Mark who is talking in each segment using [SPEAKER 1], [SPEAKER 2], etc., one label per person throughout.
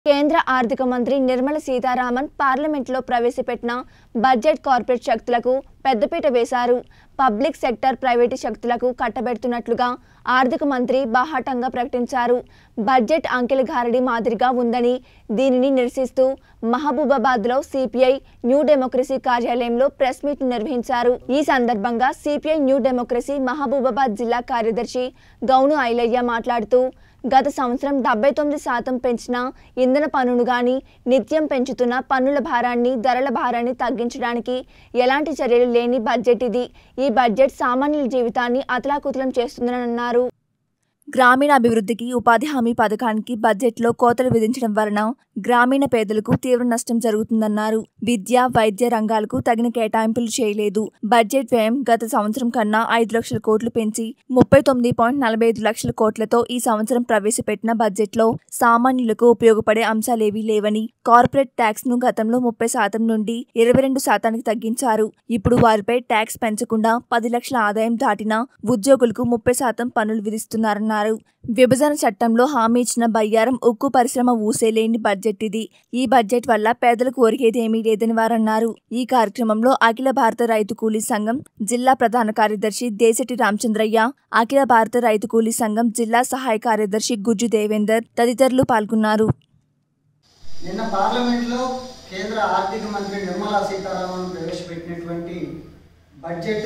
[SPEAKER 1] కేంద్ర ఆర్థిక మంత్రి నిర్మల సీతారామన్ పార్లమెంట్లో ప్రవేశపెట్టిన బడ్జెట్ కార్పొరేట్ శక్తులకు పెద్దపీట వేశారు పబ్లిక్ సెక్టర్ ప్రైవేటు శక్తులకు కట్టబెడుతున్నట్లుగా ఆర్థిక మంత్రి బాహాటంగా ప్రకటించారు బడ్జెట్ అంకెల గారడి మాదిరిగా ఉందని దీనిని నిరసిస్తూ మహబూబాబాద్లో సిపిఐ న్యూ డెమోక్రసీ కార్యాలయంలో ప్రెస్ మీట్ నిర్వహించారు ఈ సందర్భంగా సిపిఐ న్యూ డెమోక్రసీ మహబూబాబాద్ జిల్లా కార్యదర్శి గౌను ఐలయ్య మాట్లాడుతూ గత సంవత్సరం డెబ్బై తొమ్మిది శాతం పెంచిన ఇంధన పన్నును గాని నిత్యం పెంచుతున్న పన్నుల భారాన్ని ధరల భారాన్ని తగ్గించడానికి ఎలాంటి చర్యలు లేని బడ్జెట్ ఇది ఈ బడ్జెట్ సామాన్యుల జీవితాన్ని అతలాకుతలం చేస్తుందని అన్నారు గ్రామీణ అభివృద్ధికి ఉపాధి హామీ పథకానికి బడ్జెట్లో కోతలు విధించడం వలన గ్రామీణ పేదలకు తీవ్ర నష్టం జరుగుతుందన్నారు విద్య వైద్య రంగాలకు తగిన కేటాయింపులు చేయలేదు బడ్జెట్ వ్యయం గత సంవత్సరం కన్నా ఐదు లక్షల కోట్లు పెంచి ముప్పై తొమ్మిది పాయింట్ నలభై ఐదు లక్షల కోట్లతో ఈ సంవత్సరం ప్రవేశపెట్టిన బడ్జెట్లో సామాన్యులకు ఉపయోగపడే అంశాలేవీ లేవని కార్పొరేట్ ట్యాక్స్ ను గతంలో ముప్పై శాతం నుండి ఇరవై రెండు శాతానికి తగ్గించారు ఇప్పుడు వారిపై ట్యాక్స్ పెంచకుండా పది లక్షల ఆదాయం దాటిన ఉద్యోగులకు ముప్పై శాతం పన్నులు విధిస్తున్నారన్నారు విభజన చట్టంలో హామీ ఇచ్చిన బయ్యారం ఉక్కు పరిశ్రమ ఊసేలేని బడ్జెట్ ఇది ఈ బడ్జెట్ వల్ల పేదలకు ఒరిగేది ఏమీ లేదని వారన్నారు ఈ కార్యక్రమంలో అఖిల భారత రైతు కూలీ సంఘం జిల్లా ప్రధాన కార్యదర్శి దేశెట్టి రామచంద్రయ్య అఖిల భారత రైతు కూలీ సంఘం జిల్లా సహాయ కార్యదర్శి గుజ్జు దేవేందర్ తదితరులు పాల్గొన్నారు
[SPEAKER 2] నిన్న పార్లమెంట్లో కేంద్ర ఆర్థిక మంత్రి నిర్మలా సీతారామన్ ప్రవేశపెట్టినటువంటి బడ్జెట్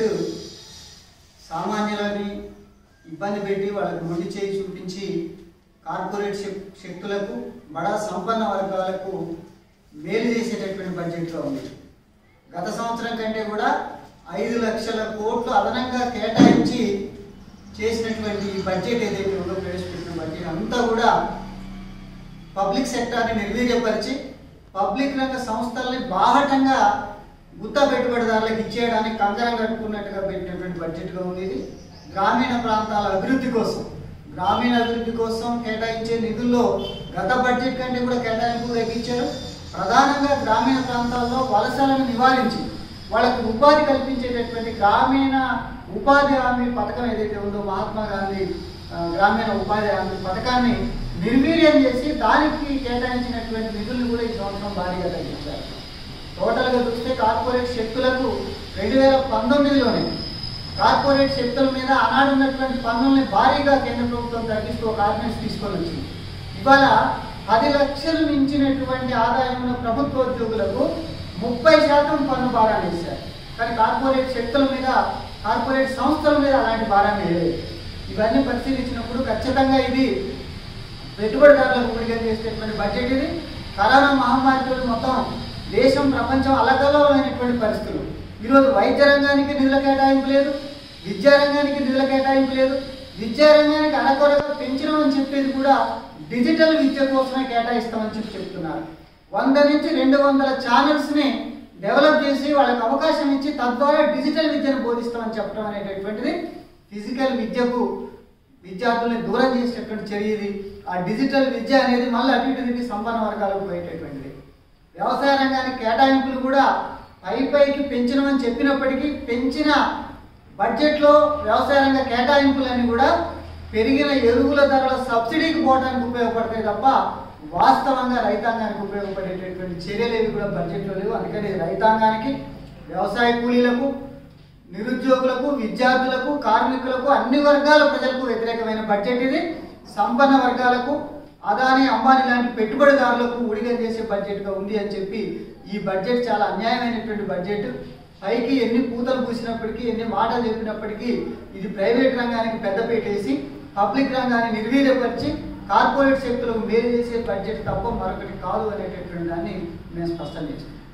[SPEAKER 2] సామాన్యులని ఇబ్బంది పెట్టి వాళ్ళకు మొండి చేయి చూపించి కార్పొరేట్ శక్- శక్తులకు బడా సంపన్న వర్గాలకు మేలు చేసేటటువంటి బడ్జెట్గా ఉంది గత సంవత్సరం కంటే కూడా ఐదు లక్షల కోట్లు అదనంగా కేటాయించి చేసినటువంటి ఈ బడ్జెట్ ఏదైతే ఉందో ప్రవేశపెట్టిన బడ్జెట్ అంతా కూడా పబ్లిక్ సెక్టార్ని నిర్వీర్యపరిచి పబ్లిక్ రంగ సంస్థల్ని బాహటంగా గుత్త పెట్టుబడిదారులకు ఇచ్చేయడానికి కంకరం కట్టుకున్నట్టుగా పెట్టినటువంటి బడ్జెట్గా ఉంది ఇది గ్రామీణ ప్రాంతాల అభివృద్ధి కోసం గ్రామీణ అభివృద్ధి కోసం కేటాయించే నిధుల్లో గత బడ్జెట్ కంటే కూడా కేటాయింపు తగ్గించారు ప్రధానంగా గ్రామీణ ప్రాంతాల్లో వలసలను నివారించి వాళ్ళకు ఉపాధి కల్పించేటటువంటి గ్రామీణ ఉపాధి హామీ పథకం ఏదైతే ఉందో మహాత్మా గాంధీ ఆ, గ్రామీణ ఉపాధి హామీ పథకాన్ని నిర్వీర్యం చేసి దానికి కేటాయించినటువంటి నిధులను కూడా ఈ సంవత్సరం భారీగా తగ్గించారు టోటల్గా చూస్తే కార్పొరేట్ శక్తులకు రెండు వేల పంతొమ్మిదిలోనే కార్పొరేట్ శక్తుల మీద ఆనాడు ఉన్నటువంటి పన్నుల్ని భారీగా కేంద్ర ప్రభుత్వం తగ్గిస్తూ ఒక ఆర్డినెన్స్ తీసుకొని వచ్చింది ఇవాళ పది లక్షలు మించినటువంటి ఆదాయం ఉన్న ప్రభుత్వ ఉద్యోగులకు ముప్పై శాతం పన్ను భారాన్ని వేశారు కానీ కార్పొరేట్ శక్తుల మీద కార్పొరేట్ సంస్థల మీద అలాంటి భారాన్ని వేయలేదు ఇవన్నీ పరిశీలించినప్పుడు ఖచ్చితంగా ఇది పెట్టుబడిదారులకు ఊడిగం చేసేటువంటి బడ్జెట్ ఇది కరోనా మహమ్మారితో మొత్తం దేశం ప్రపంచం అలకలమైనటువంటి పరిస్థితులు ఈరోజు వైద్య రంగానికి నిధుల కేటాయింపు లేదు విద్యా రంగానికి నిధుల కేటాయింపు లేదు విద్యా రంగానికి అడకొరగా పెంచినామని చెప్పేది కూడా డిజిటల్ విద్య కోసమే కేటాయిస్తామని చెప్పి చెప్తున్నారు వంద నుంచి రెండు వందల ఛానల్స్ని డెవలప్ చేసి వాళ్ళకి అవకాశం ఇచ్చి తద్వారా డిజిటల్ విద్యను బోధిస్తామని చెప్పడం అనేటటువంటిది ఫిజికల్ విద్యకు విద్యార్థుల్ని దూరం చేసేటటువంటి చర్య ఇది ఆ డిజిటల్ విద్య అనేది మళ్ళీ అటు ఇటు తిరిగి సంపన్న వర్గాలకు పోయేటటువంటిది వ్యవసాయ రంగానికి కేటాయింపులు కూడా పై పైకి పెంచినమని చెప్పినప్పటికీ పెంచిన బడ్జెట్లో వ్యవసాయ రంగ కేటాయింపులన్నీ కూడా పెరిగిన ఎరువుల ధరల సబ్సిడీకి పోవడానికి ఉపయోగపడతాయి తప్ప వాస్తవంగా రైతాంగానికి ఉపయోగపడేటటువంటి చర్యలు ఏవి కూడా బడ్జెట్లో లేవు అందుకని ఇది రైతాంగానికి వ్యవసాయ కూలీలకు నిరుద్యోగులకు విద్యార్థులకు కార్మికులకు అన్ని వర్గాల ప్రజలకు వ్యతిరేకమైన బడ్జెట్ ఇది సంపన్న వర్గాలకు అదాని అంబానీ లాంటి పెట్టుబడిదారులకు ఊడిగం చేసే బడ్జెట్గా ఉంది అని చెప్పి ఈ బడ్జెట్ చాలా అన్యాయమైనటువంటి బడ్జెట్ పైకి ఎన్ని పూతలు పూసినప్పటికీ ఎన్ని మాటలు చెప్పినప్పటికీ ఇది ప్రైవేట్ రంగానికి పెద్దపీట వేసి పబ్లిక్ రంగాన్ని నిర్వీర్యపరిచి కార్పొరేట్ శక్తులకు మేలు చేసే బడ్జెట్ తప్ప మరొకటి కాదు అనేటటువంటి దాన్ని మేము స్పష్టం చేస్తాం